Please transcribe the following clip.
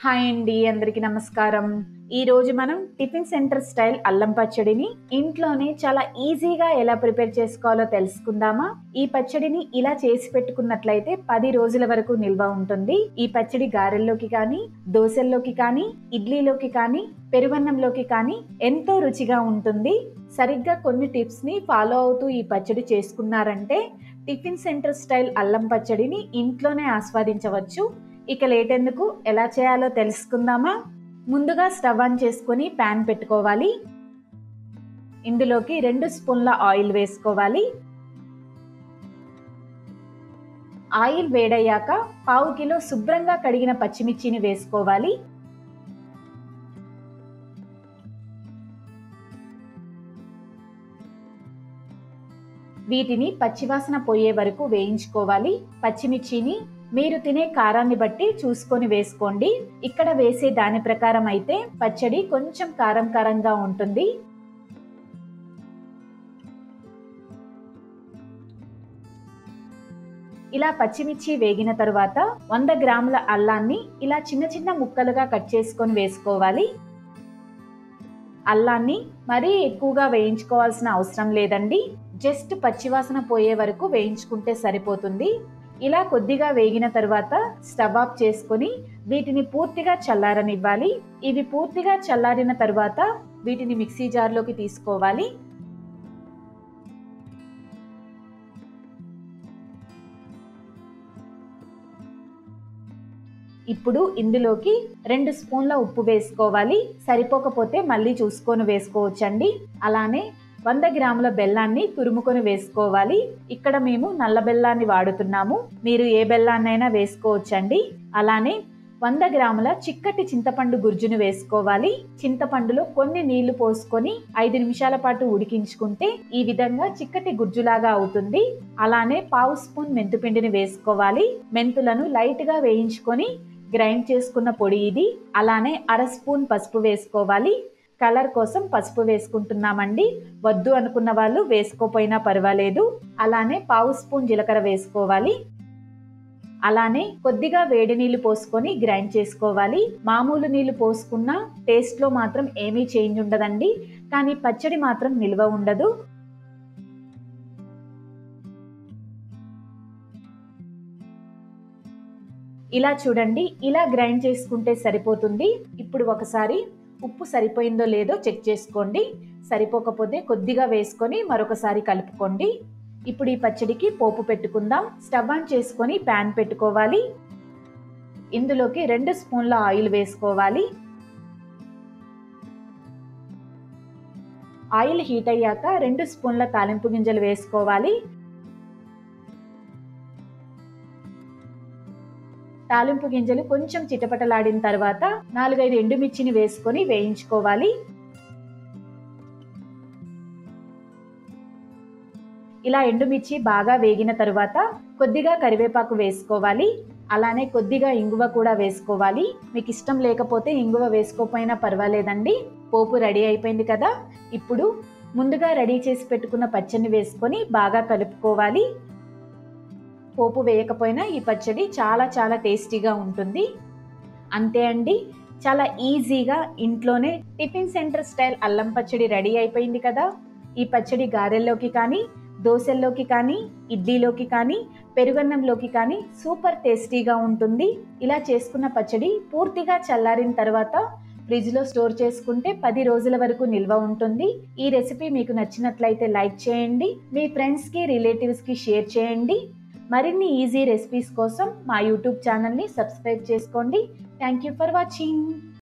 hi అండి అందరికీ నమస్కారం ఈ రోజు మనం టిఫిన్ సెంటర్ స్టైల్ అల్లం పచ్చడిని ఇంట్లోనే చాలా ఈజీగా ఎలా ప్రిపేర్ చేసుకోవాలో తెలుసుకుందామా ఈ పచ్చడిని ఇలా చేసి పెట్టుకున్నట్లయితే పది రోజుల వరకు నిల్వ ఉంటుంది ఈ పచ్చడి గారెల్లోకి కానీ దోశల్లోకి కానీ ఇడ్లీలోకి కానీ పెరుగన్నంలోకి కానీ ఎంతో రుచిగా ఉంటుంది సరిగ్గా కొన్ని టిప్స్ ని ఫాలో అవుతూ ఈ పచ్చడి చేసుకున్నారంటే టిఫిన్ సెంటర్ స్టైల్ అల్లం పచ్చడిని ఇంట్లోనే ఆస్వాదించవచ్చు ఇక లేట్ ఎందుకు ఎలా చేయాలో తెలుసుకుందామా ముందుగా స్టవ్ ఆన్ చేసుకొని ప్యాన్ పెట్టుకోవాలి ఇందులోకి రెండు స్పూన్ల ఆయిల్ వేసుకోవాలి ఆయిల్ వేడయ్యాక పావు కిలో శుభ్రంగా కడిగిన పచ్చిమిర్చిని వేసుకోవాలి వీటిని పచ్చివాసన పోయే వరకు వేయించుకోవాలి పచ్చిమిర్చిని మీరు తినే కారాన్ని బట్టి చూసుకొని వేసుకోండి ఇక్కడ వేసే దాని ప్రకారం అయితే పచ్చడి కొంచెం కారం కారంగా ఉంటుంది ఇలా పచ్చిమిర్చి వేగిన తరువాత వంద గ్రాముల అల్లాన్ని ఇలా చిన్న చిన్న ముక్కలుగా కట్ చేసుకొని వేసుకోవాలి అల్లాన్ని మరీ ఎక్కువగా వేయించుకోవాల్సిన అవసరం లేదండి జస్ట్ పచ్చివాసన పోయే వరకు వేయించుకుంటే సరిపోతుంది ఇలా కొద్దిగా వేగిన తర్వాత స్టవ్ ఆఫ్ చేసుకొని వీటిని పూర్తిగా చల్లారనివ్వాలి ఇవి పూర్తిగా చల్లారిన తర్వాత వీటిని మిక్సీ జార్లోకి తీసుకోవాలి ఇప్పుడు ఇందులోకి రెండు స్పూన్ల ఉప్పు వేసుకోవాలి సరిపోకపోతే మళ్ళీ చూసుకొని వేసుకోవచ్చండి అలానే వంద గ్రాముల బెల్లాన్ని తురుముకొని వేసుకోవాలి ఇక్కడ మేము నల్ల బెల్లాన్ని వాడుతున్నాము మీరు ఏ బెల్లాన్నైనా వేసుకోవచ్చండి అలానే వంద గ్రాముల చిక్కటి చింతపండు గుజ్జును వేసుకోవాలి చింతపండులో కొన్ని నీళ్లు పోసుకొని ఐదు నిమిషాల పాటు ఉడికించుకుంటే ఈ విధంగా చిక్కటి గుజ్జులాగా అవుతుంది అలానే పావు స్పూన్ మెంతుపిండిని వేసుకోవాలి మెంతులను లైట్ గా వేయించుకొని గ్రైండ్ చేసుకున్న పొడి ఇది అలానే అర స్పూన్ పసుపు వేసుకోవాలి కలర్ కోసం పసుపు వేసుకుంటున్నామండి వద్దు అనుకున్న వాళ్ళు వేసుకోపోయినా పర్వాలేదు అలానే పావు స్పూన్ జీలకర్ర వేసుకోవాలి అలానే కొద్దిగా వేడి నీళ్లు పోసుకొని గ్రైండ్ చేసుకోవాలి మామూలు నీళ్లు పోసుకున్న టేస్ట్లో మాత్రం ఏమీ చేంజ్ ఉండదండి కానీ పచ్చడి మాత్రం నిల్వ ఉండదు ఇలా చూడండి ఇలా గ్రైండ్ చేసుకుంటే సరిపోతుంది ఇప్పుడు ఒకసారి ఉప్పు సరిపోయిందో లేదో చెక్ చేసుకోండి సరిపోకపోతే కొద్దిగా వేసుకొని మరొకసారి కలుపుకోండి ఇప్పుడు ఈ పచ్చడికి పోపు పెట్టుకుందాం స్టవ్ ఆన్ చేసుకొని ప్యాన్ పెట్టుకోవాలి ఇందులోకి రెండు స్పూన్ల ఆయిల్ వేసుకోవాలి ఆయిల్ హీట్ అయ్యాక రెండు స్పూన్ల తాలింపు గింజలు వేసుకోవాలి తాలింపు గింజలు కొంచెం చిటపటలాడిన తర్వాత నాలుగైదు ఎండుమిర్చిని వేసుకొని వేయించుకోవాలి ఇలా ఎండుమిర్చి బాగా వేగిన తరువాత కొద్దిగా కరివేపాకు వేసుకోవాలి అలానే కొద్దిగా ఇంగువ కూడా వేసుకోవాలి మీకు ఇష్టం లేకపోతే ఇంగువ వేసుకోపోయినా పర్వాలేదండి పోపు రెడీ అయిపోయింది కదా ఇప్పుడు ముందుగా రెడీ చేసి పెట్టుకున్న పచ్చడిని వేసుకొని బాగా కలుపుకోవాలి పోపు వేయకపోయినా ఈ పచ్చడి చాలా చాలా టేస్టీగా ఉంటుంది అంతే అండి చాలా ఈజీగా ఇంట్లోనే టిఫిన్ సెంటర్ స్టైల్ అల్లం పచ్చడి రెడీ అయిపోయింది కదా ఈ పచ్చడి గారెల్లోకి కానీ దోశల్లోకి కానీ ఇడ్లీలోకి కానీ పెరుగన్నంలోకి కానీ సూపర్ టేస్టీగా ఉంటుంది ఇలా చేసుకున్న పచ్చడి పూర్తిగా చల్లారిన తర్వాత ఫ్రిడ్జ్లో స్టోర్ చేసుకుంటే పది రోజుల వరకు నిల్వ ఉంటుంది ఈ రెసిపీ మీకు నచ్చినట్లయితే లైక్ చేయండి మీ ఫ్రెండ్స్కి రిలేటివ్స్కి షేర్ చేయండి మరిన్ని ఈజీ రెసిపీస్ కోసం మా యూట్యూబ్ ఛానల్ని సబ్స్క్రైబ్ చేసుకోండి థ్యాంక్ యూ ఫర్ వాచింగ్